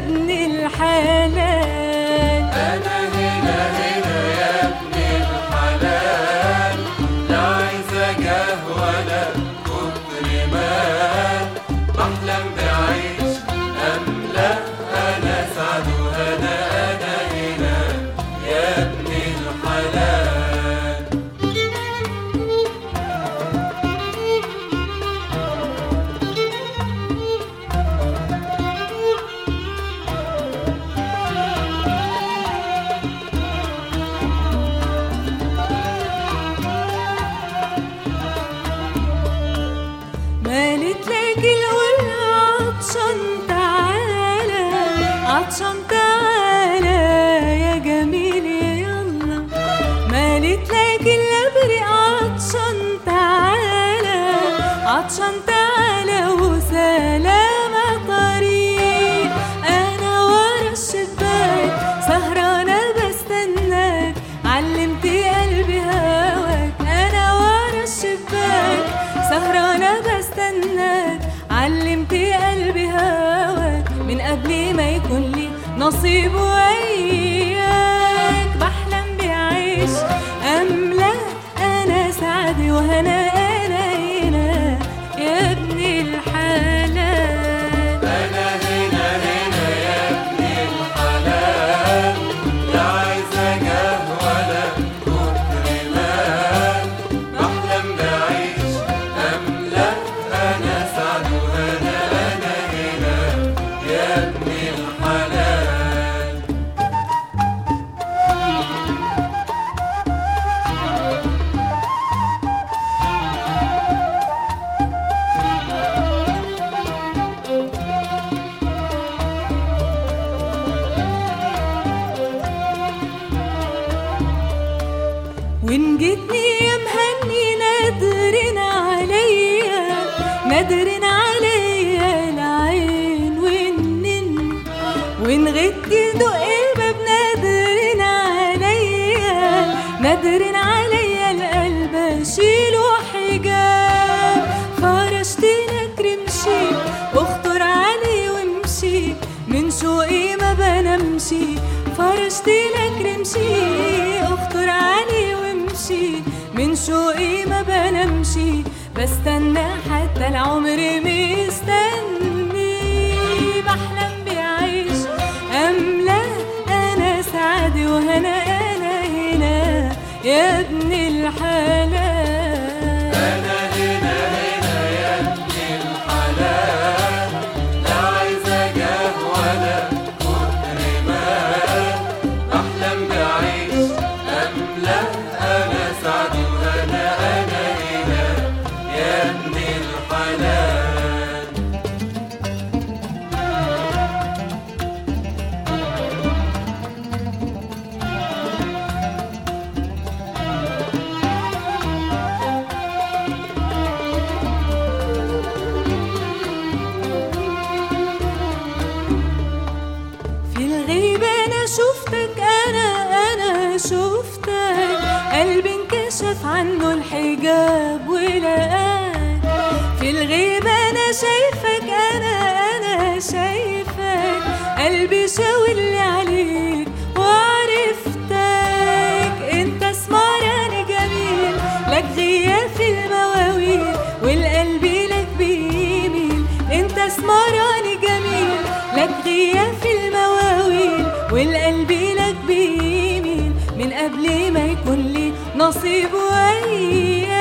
ابن الحلال أنا هنا هنا يا ابن الحلال لا عايز جاه ولا كتر مال بحلم بعيش أملا أنا سعد وهنا أنا هنا يا ابن الحلال مالت لك القول عطشان تعالى عطشان تعالى يا جميل يلا مالت لك الابرق عطشان تعالى عطشان تعالى وسلامة طريق انا ورا الشباك سهرانة بستناك علمت قلبي هواك انا ورا الشباك سهرانة بستناك علمت قلبي هواك من قبل ما يكون لي نصيب وياك بحلم بعيش أملا أنا سعدي وهنا أنا هنا يا ابن الحلال أنا هنا هنا يا ابن الحلال لا عايز جاه ولا كتر مال بحلم بعيش أملا أنا سعد وأنا أنا هنا يا ابن الحلال وإن جيتني يا مهني نادرين عليا نادرين عليا العين والنن وإن غيت دق الباب نادرين عليا نادرين عليا القلب أشيله حجاب فرشت لك رمشي واخطر علي وامشي من شوقي ما بنمشي فرشت لك رمشي اخطر علي وامشي من شوقي ما بنمشي بستنى حتى العمر مستني بحلم بعيش أملا أنا سعدي وهنا أنا هنا يا ابن الحلال أنا هنا هنا يا ابن الحلال لا عايز جاه ولا كتر مال أحلم بعيش أملا أنا سعد وأنا أنا هنا يا ابن الحلال في الغيب انا شفتك انا انا شفتك قلبي انكشف عنه الحجاب ولقاك في الغيب انا شايفك انا انا شايفك قلبي شاور لي عليك وعرفتك انت اسمراني جميل لك غياب في المواويل والقلب لك بيميل انت اسمراني جميل لك غياب في المواويل والقلب لك بيميل من قبل ما يكون لي نصيب وياك